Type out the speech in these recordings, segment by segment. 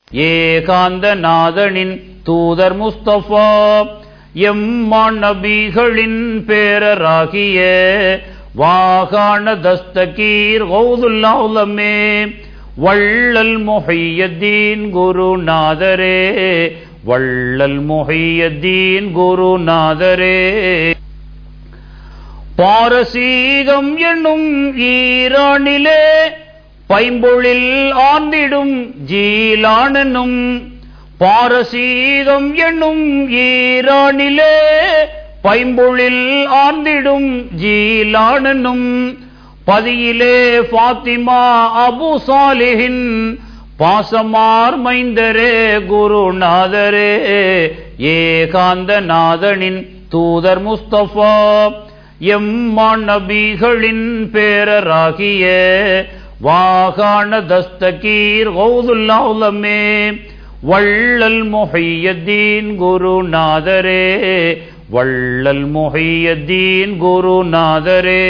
ஏகாந்த நாதனின் தூதர் முஸ்தபா எம்மான் நபிகளின் பேரராகிய வாகான தஸ்தகீர் கௌதுல்லாவுலமே வள்ளல் முஹையத்தீன் குருநாதரே வள்ளல் முஹையத்தீன் குருநாதரே பாரசீகம் என்னும் ஈரானிலே பைம்பொழில் ஆண்டிடும் ஜீலானனும் பாரசீகம் என்னும் ஈரானிலே பைம்பொழில் ஆண்டிடும் ஜீலானனும் பதியிலே ஃபாத்திமா அபு சாலிஹின் பாசமார் மைந்தரே குருநாதரே ஏகாந்த நாதனின் தூதர் முஸ்தபா எம்மான் நபிகளின் பேரராகிய வாகான தஸ்தகீர் கௌதுல்லாவுலமே வள்ளல் முஹையத்தீன் குருநாதரே வள்ளல் முஹையத்தீன் குருநாதரே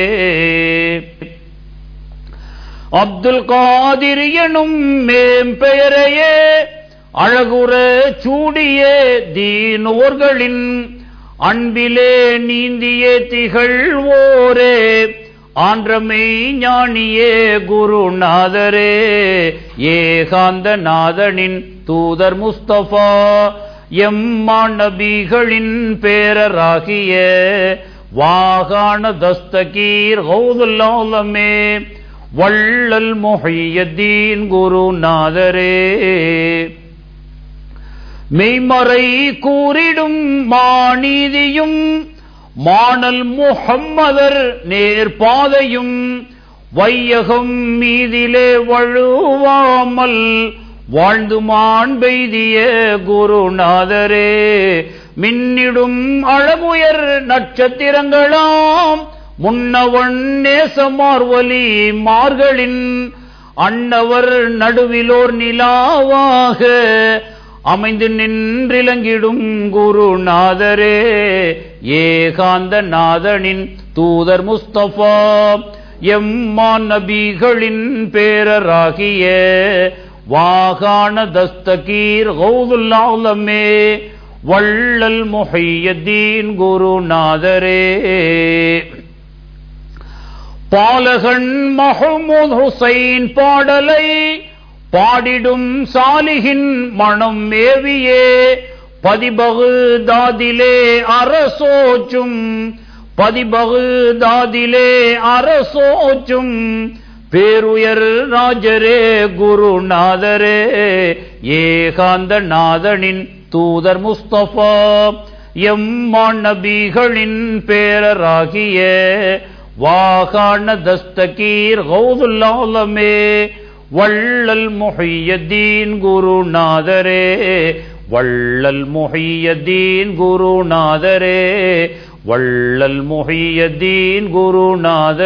அப்துல் காதிர் எனும் மேம்பெயரையே அழகுற சூடிய தீனோர்களின் அன்பிலே நீந்தியே திகழ்வோரே ஆன்றமை ஞானியே குருநாதரே ஏகாந்த நாதனின் தூதர் முஸ்தபா எம்மான் நபிகளின் பேரராகிய வாகான தஸ்தகீர் கௌதுல்லாலமே வள்ளல் முஹையத்தீன் குருநாதரே மெய்மறை கூறிடும் மாநீதியும் மானல் முஹம்மதர் நேர்பாதையும் வையகம் மீதிலே வழுவாமல் வாழ்ந்து மாண்பெய்திய குருநாதரே மின்னிடும் அழகுயர் நட்சத்திரங்களாம் முன்னவன் நேசமார்வலி மார்களின் அன்னவர் நடுவிலோர் நிலாவாக அமைந்து நின்றிலங்கிடும் குருநாதரே ஏகாந்த நாதனின் தூதர் முஸ்தபா எம்மான் நபிகளின் பேரராகிய வாகான தஸ்தகீர் கௌதுல்லாவுலமே வள்ளல் முஹையத்தீன் குருநாதரே பாலகன் மஹமூத் ஹுசைன் பாடலை பாடிடும் சாலிகின் மனம் மேவியே பதிபகு தாதிலே அரசோச்சும் பதிபகு தாதிலே அரசோச்சும் பேருயர் ராஜரே குருநாதரே ஏகாந்த நாதனின் தூதர் முஸ்தபா எம்மான் நபிகளின் பேரராகிய வாகான தஸ்தகீர் கௌதுல்லாலமே வள்ளல் முஹையத்தீன் குருநாதரே வள்ளல் முஹையத்தீன் குருநாதரே வள்ளல் முஹையத்தீன் குருநாதரே